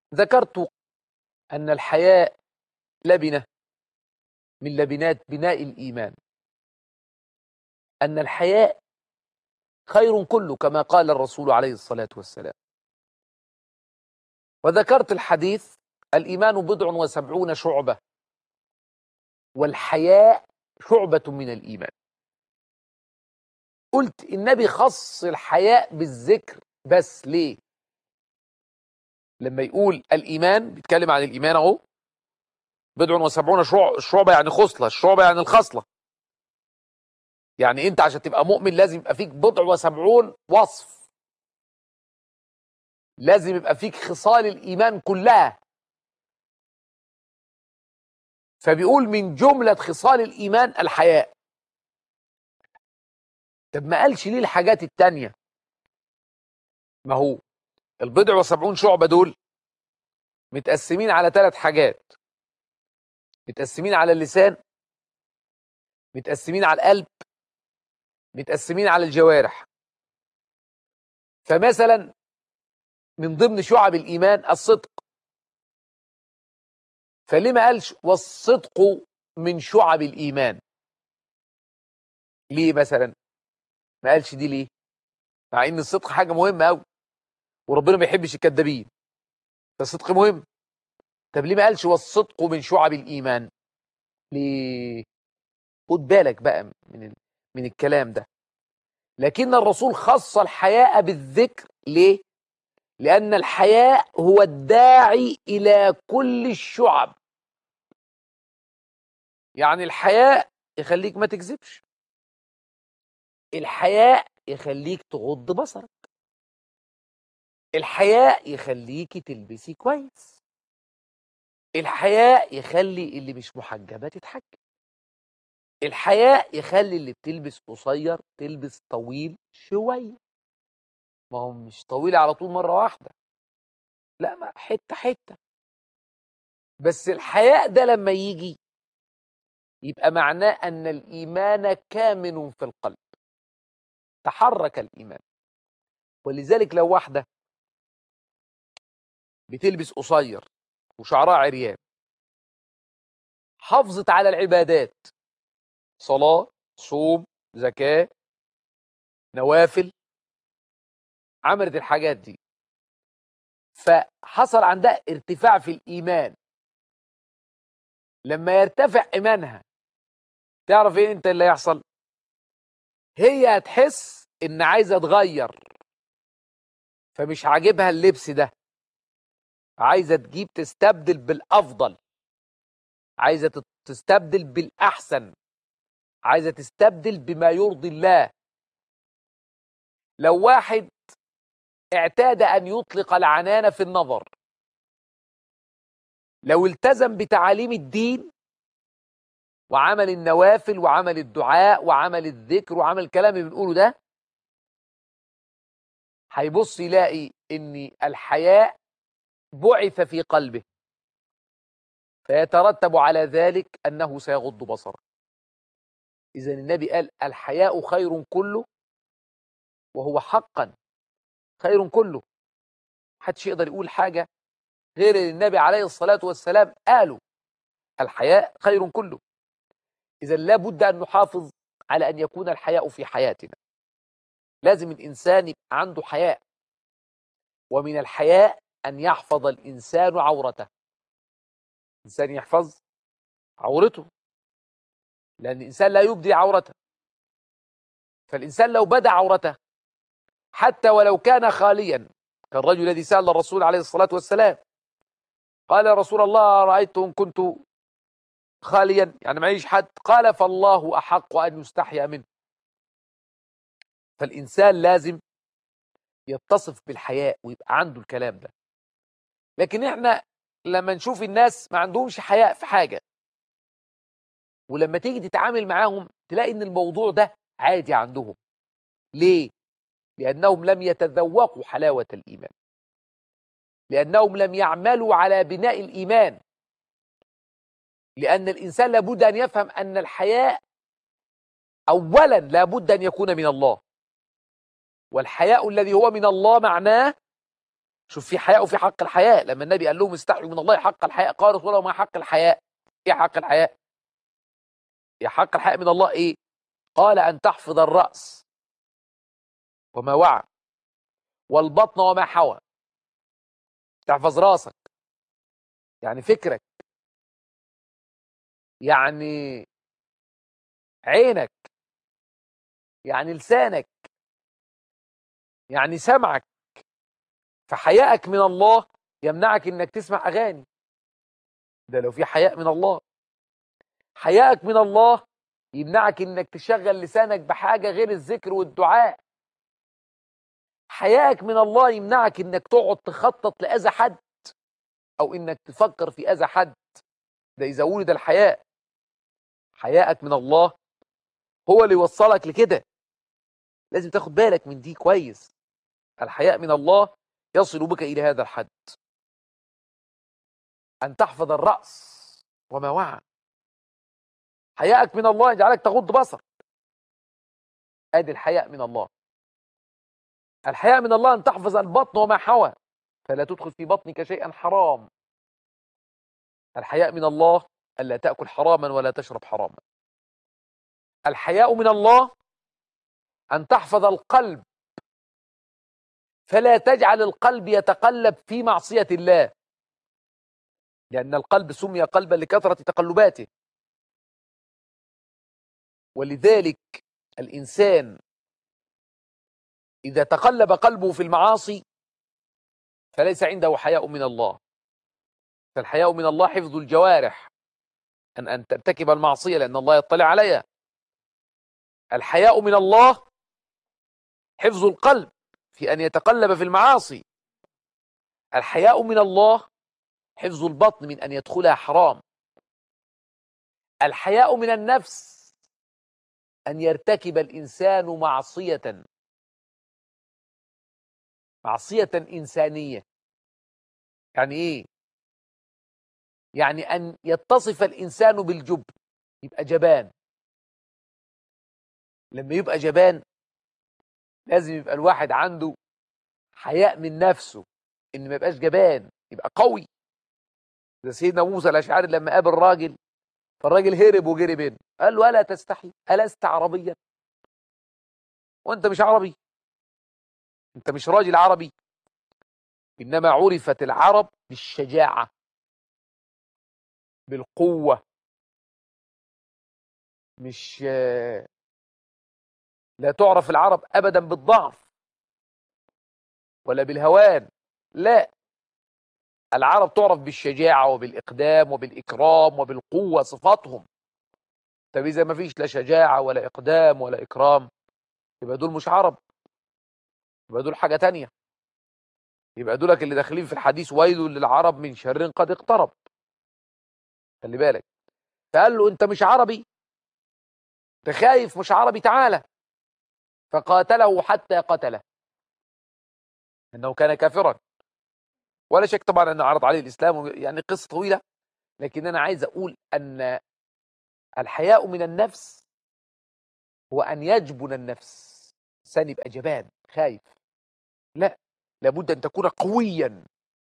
ذكرت أن الحياء لبنة من لبنات بناء الإيمان أن الحياء خير كله كما قال الرسول عليه الصلاة والسلام وذكرت الحديث الإيمان بضع وسبعون شعبة والحياء شعبة من الإيمان قلت النبي خص الحياء بالذكر بس ليه لما يقول الإيمان بيتكلم عن الإيمان أهو بضع وسبعون شعبة يعني خصلة الشعبة يعني الخصلة يعني أنت عشان تبقى مؤمن لازم يبقى فيك بضع وسبعون وصف لازم يبقى فيك خصال الإيمان كلها فبيقول من جملة خصال الإيمان الحياء طب ما قالش ليه الحاجات التانية ما هو البضع وسبعون شعبة دول متقسمين على ثلاث حاجات متقسمين على اللسان متقسمين على القلب متقسمين على الجوارح فمثلا من ضمن شعب الإيمان الصدق فليه ما قالش والصدق من شعب الإيمان ليه مثلا ما قالش دي ليه مع ان الصدق حاجة مهمة قوي وربنا ما يحبش الكذابين فالصدق مهم طب ليه ما قالش والصدق من شعب الإيمان ليه خد بالك بقى من من الكلام ده لكن الرسول خص الحياء بالذكر ليه لأن الحياء هو الداعي إلى كل الشعب يعني الحياء يخليك ما تكذبش الحياء يخليك تغض بصرك الحياء يخليك تلبسي كويس الحياء يخلي اللي مش محجبة تتحجب الحياء يخلي اللي بتلبس قصير تلبس طويل شوية ما هو مش طويل على طول مرة واحدة لا ما حتة حتة بس الحياء ده لما يجي يبقى معناه أن الإيمان كامن في القلب تحرك الإيمان ولذلك لو واحدة بتلبس قصير وشعرها عريان حافظت على العبادات صلاة صوم زكاة نوافل عملت الحاجات دي فحصل عندها ارتفاع في الإيمان لما يرتفع إيمانها تعرف ايه انت اللي يحصل هي هتحس ان عايزه تغير فمش عاجبها اللبس ده عايزه تجيب تستبدل بالافضل عايزه تستبدل بالاحسن عايزه تستبدل بما يرضي الله لو واحد اعتاد ان يطلق العنان في النظر لو التزم بتعاليم الدين وعمل النوافل وعمل الدعاء وعمل الذكر وعمل الكلام اللي بنقوله ده هيبص يلاقي ان الحياء بعث في قلبه فيترتب على ذلك انه سيغض بصره اذا النبي قال الحياء خير كله وهو حقا خير كله محدش يقدر يقول حاجه غير النبي عليه الصلاه والسلام قالوا الحياء خير كله إذا لابد أن نحافظ على أن يكون الحياء في حياتنا لازم الإنسان يبقى عنده حياء ومن الحياء أن يحفظ الإنسان عورته الإنسان يحفظ عورته لأن الإنسان لا يبدي عورته فالإنسان لو بدا عورته حتى ولو كان خاليا كالرجل الذي سأل الرسول عليه الصلاة والسلام قال يا رسول الله رأيت إن كنت خاليا يعني معيش حد قال فالله أحق أن يستحيا منه فالإنسان لازم يتصف بالحياء ويبقى عنده الكلام ده لكن احنا لما نشوف الناس ما عندهمش حياء في حاجة ولما تيجي تتعامل معاهم تلاقي ان الموضوع ده عادي عندهم ليه لأنهم لم يتذوقوا حلاوة الإيمان لأنهم لم يعملوا على بناء الإيمان لأن الإنسان لابد أن يفهم أن الحياء أولا لابد أن يكون من الله والحياء الذي هو من الله معناه شوف في حياء وفي حق الحياء لما النبي قال لهم استحيوا من الله حق الحياء قال رسول الله ما حق الحياء ايه حق الحياء يا حق الحياء من الله ايه قال ان تحفظ الراس وما وعى والبطن وما حوى تحفظ راسك يعني فكرك يعني عينك يعني لسانك يعني سمعك فحيائك من الله يمنعك انك تسمع اغاني ده لو في حياء من الله حيائك من الله يمنعك انك تشغل لسانك بحاجة غير الذكر والدعاء حيائك من الله يمنعك انك تقعد تخطط لأذى حد او انك تفكر في أذى حد ده اذا ولد الحياء حيائك من الله هو اللي يوصلك لكده لازم تاخد بالك من دي كويس الحياء من الله يصل بك إلى هذا الحد أن تحفظ الرأس وما وعى حياءك من الله يجعلك تغض بصرك ادي الحياء من الله الحياء من الله ان تحفظ البطن وما حوى فلا تدخل في بطنك شيئا حرام الحياء من الله الا تاكل حراما ولا تشرب حراما الحياء من الله ان تحفظ القلب فلا تجعل القلب يتقلب في معصيه الله لان القلب سمي قلبا لكثره تقلباته ولذلك الإنسان إذا تقلب قلبه في المعاصي فليس عنده حياء من الله فالحياء من الله حفظ الجوارح أن أن ترتكب المعصية لأن الله يطلع عليها الحياء من الله حفظ القلب في أن يتقلب في المعاصي الحياء من الله حفظ البطن من أن يدخلها حرام الحياء من النفس أن يرتكب الإنسان معصية معصية إنسانية يعني إيه؟ يعني أن يتصف الإنسان بالجبن يبقى جبان لما يبقى جبان لازم يبقى الواحد عنده حياء من نفسه إن ما يبقاش جبان يبقى قوي زي سيدنا موسى الأشعري لما قابل راجل فالراجل هرب وجري بينه قال له ألا تستحي ألست عربيا وأنت مش عربي أنت مش راجل عربي إنما عرفت العرب بالشجاعة بالقوة مش لا تعرف العرب أبدا بالضعف ولا بالهوان لا العرب تعرف بالشجاعة وبالإقدام وبالإكرام وبالقوة صفاتهم طب إذا ما فيش لا شجاعة ولا إقدام ولا إكرام يبقى دول مش عرب يبقى دول حاجة تانية يبقى دولك اللي داخلين في الحديث ويل للعرب من شر قد اقترب خلي بالك فقال له انت مش عربي انت خايف مش عربي تعالى فقاتله حتى قتله انه كان كافرا ولا شك طبعا ان عرض عليه الاسلام يعني قصه طويله لكن انا عايز اقول ان الحياء من النفس هو ان يجبن النفس انسان يبقى جبان خايف لا لابد ان تكون قويا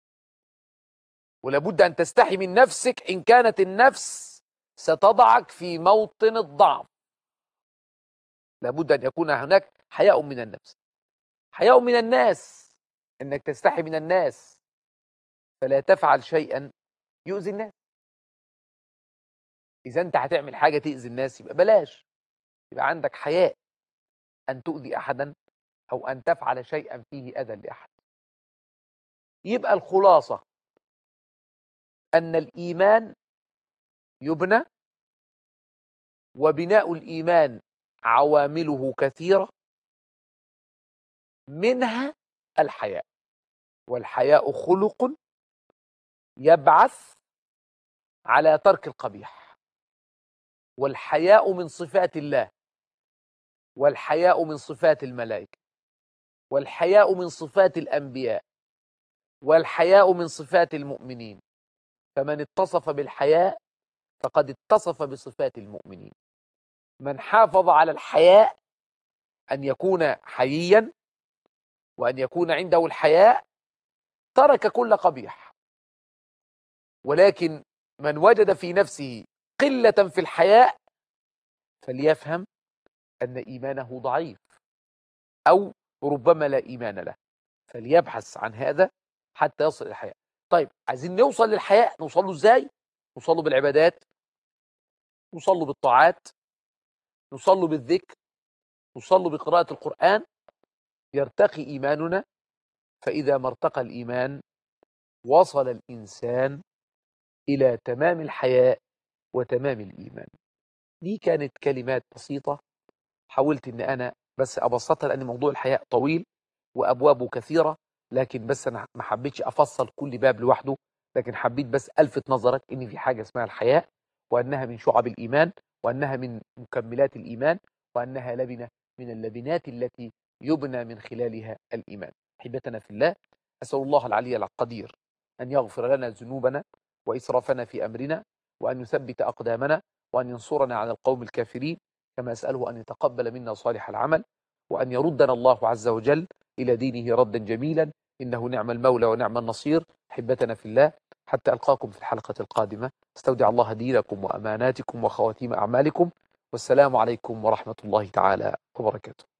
ولابد ان تستحي من نفسك ان كانت النفس ستضعك في موطن الضعف لابد ان يكون هناك حياء من النفس حياء من الناس انك تستحي من الناس فلا تفعل شيئا يؤذي الناس اذا انت هتعمل حاجه تاذي الناس يبقى بلاش يبقى عندك حياء ان تؤذي احدا او ان تفعل شيئا فيه اذى لاحد يبقى الخلاصه ان الايمان يبنى وبناء الايمان عوامله كثيره منها الحياء والحياء خلق يبعث على ترك القبيح والحياء من صفات الله والحياء من صفات الملائكة والحياء من صفات الأنبياء والحياء من صفات المؤمنين فمن اتصف بالحياء فقد اتصف بصفات المؤمنين من حافظ على الحياء أن يكون حييا وأن يكون عنده الحياء ترك كل قبيح ولكن من وجد في نفسه قلة في الحياء فليفهم أن إيمانه ضعيف أو ربما لا إيمان له فليبحث عن هذا حتى يصل إلى الحياء طيب عايزين نوصل للحياء نوصل له إزاي نوصل له بالعبادات نوصل له بالطاعات نوصل له بالذكر نوصل له بقراءة القرآن يرتقي إيماننا فإذا ما ارتقى الإيمان وصل الإنسان إلى تمام الحياء وتمام الإيمان دي كانت كلمات بسيطة حاولت أن أنا بس أبسطها لأن موضوع الحياء طويل وأبوابه كثيرة لكن بس أنا ما حبيتش أفصل كل باب لوحده لكن حبيت بس ألفت نظرك إن في حاجة اسمها الحياء وأنها من شعب الإيمان وأنها من مكملات الإيمان وأنها لبنة من اللبنات التي يبنى من خلالها الإيمان أحبتنا في الله أسأل الله العلي القدير أن يغفر لنا ذنوبنا وإسرافنا في أمرنا وأن يثبت أقدامنا وأن ينصرنا على القوم الكافرين كما أسأله أن يتقبل منا صالح العمل وأن يردنا الله عز وجل إلى دينه ردا جميلا إنه نعم المولى ونعم النصير أحبتنا في الله حتى ألقاكم في الحلقة القادمة استودع الله دينكم وأماناتكم وخواتيم أعمالكم والسلام عليكم ورحمة الله تعالى وبركاته